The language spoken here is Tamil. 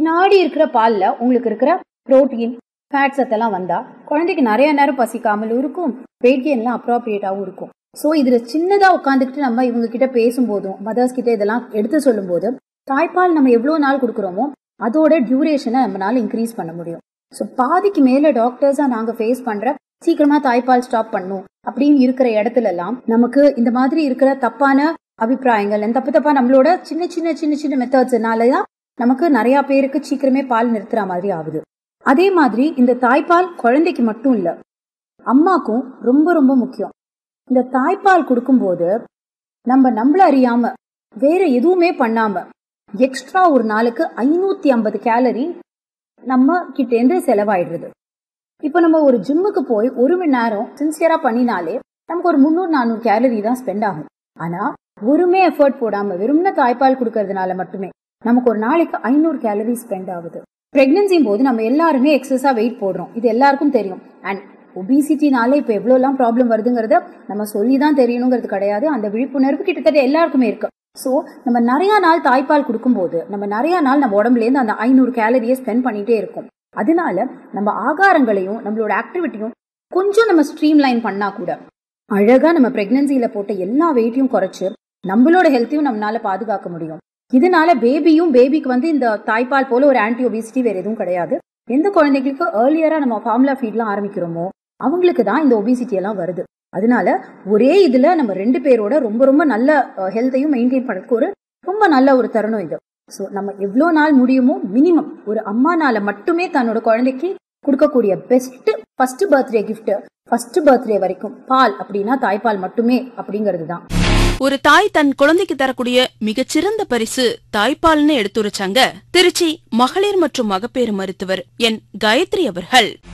பின்னாடி இருக்கிற பால்ல உங்களுக்கு இருக்கிற புரோட்டீன் ஃபேட் சத்தெல்லாம் வந்தா குழந்தைக்கு நிறைய நேரம் பசிக்காமலும் இருக்கும் வெயிட் கெயின்லாம் அப்ராப்ரியேட்டாகவும் இருக்கும் ஸோ இதுல சின்னதா உட்காந்துக்கிட்டு நம்ம இவங்க கிட்ட பேசும்போதும் மதர்ஸ் கிட்ட இதெல்லாம் எடுத்து சொல்லும்போது தாய்ப்பால் நம்ம எவ்வளோ நாள் கொடுக்குறோமோ அதோட டியூரேஷனை நம்மளால இன்க்ரீஸ் பண்ண முடியும் ஸோ பாதிக்கு மேல டாக்டர்ஸா நாங்க ஃபேஸ் பண்ற சீக்கிரமா தாய்ப்பால் ஸ்டாப் பண்ணும் அப்படின்னு இருக்கிற இடத்துல எல்லாம் நமக்கு இந்த மாதிரி இருக்கிற தப்பான அபிப்பிராயங்கள் and தப்பு தப்பா நம்மளோட சின்ன சின்ன சின்ன சின்ன மெத்தட்ஸ்னால தான் நமக்கு நிறைய பேருக்கு சீக்கிரமே பால் நிறுத்துற மாதிரி ஆகுது அதே மாதிரி இந்த தாய்ப்பால் குழந்தைக்கு மட்டும் இல்ல அம்மாக்கும் ரொம்ப ரொம்ப முக்கியம் இந்த தாய்ப்பால் கொடுக்கும்போது நம்ம நம்மள அறியாம வேற எதுவுமே பண்ணாம எக்ஸ்ட்ரா ஒரு நாளுக்கு ஐநூத்தி ஐம்பது கேலரி நம்ம கிட்டேந்து செலவாயிடுறது இப்போ நம்ம ஒரு ஜிம்முக்கு போய் ஒரு மணி நேரம் சின்சியரா பண்ணினாலே நமக்கு ஒரு முந்நூறு நானூறு கேலரி தான் ஸ்பெண்ட் ஆகும் ஆனா ஒருமே எஃபர்ட் போடாம வெறும்ன தாய்ப்பால் கொடுக்கறதுனால மட்டுமே நமக்கு ஒரு நாளைக்கு ஐநூறு கேலரி ஸ்பெண்ட் ஆகுது பிரெக்னன்சியும் போது நம்ம எல்லாருமே எக்ஸஸா வெயிட் போடுறோம் இது எல்லாருக்கும் தெரியும் அண்ட் ஒபிசிட்டினால இப்போ எவ்வளோலாம் ப்ராப்ளம் வருதுங்கிறத நம்ம சொல்லி தான் தெரியணுங்கிறது கிடையாது அந்த விழிப்புணர்வு கிட்டத்தட்ட எல்லாருக்குமே இருக்கு ஸோ நம்ம நிறைய நாள் தாய்ப்பால் கொடுக்கும்போது நம்ம நிறைய நாள் நம்ம உடம்புலேருந்து அந்த ஐநூறு கேலரியை ஸ்பெண்ட் பண்ணிட்டே இருக்கோம் அதனால நம்ம ஆகாரங்களையும் நம்மளோட ஆக்டிவிட்டியும் கொஞ்சம் நம்ம ஸ்ட்ரீம் லைன் பண்ணா கூட அழகா நம்ம பிரெக்னன்சியில போட்ட எல்லா வெயிட்டையும் குறைச்சு நம்மளோட ஹெல்த்தையும் நம்மளால பாதுகாக்க முடியும் இதனால பேபியும் பேபிக்கு வந்து இந்த தாய்ப்பால் போல ஒரு ஆன்டி ஒபிசிட்டி வேற எதுவும் கிடையாது எந்த குழந்தைகளுக்கு ஏர்லியரா நம்ம ஃபார்முலா ஃபீட்லாம் ஆரம்பிக்கிறோமோ அவங்களுக்கு தான் இந்த ஒபிசிட்டி எல்லாம் வருது அதனால ஒரே இதுல நம்ம ரெண்டு பேரோட ரொம்ப ரொம்ப நல்ல ஹெல்த்தையும் மெயின்டைன் பண்ணதுக்கு ஒரு ரொம்ப நல்ல ஒரு தருணம் இது ஸோ நம்ம எவ்வளோ நாள் முடியுமோ மினிமம் ஒரு அம்மானால மட்டுமே தன்னோட குழந்தைக்கு கொடுக்கக்கூடிய best first birthday gift first birthday வரைக்கும் பால் அப்படின்னா தாய்ப்பால் மட்டுமே அப்படிங்கிறது தான் ஒரு தாய் தன் குழந்தைக்கு தரக்கூடிய மிகச்சிறந்த பரிசு தாய்ப்பால்னு எடுத்துரைச்சாங்க திருச்சி மகளிர் மற்றும் மகப்பேறு மருத்துவர் என் காயத்ரி அவர்கள்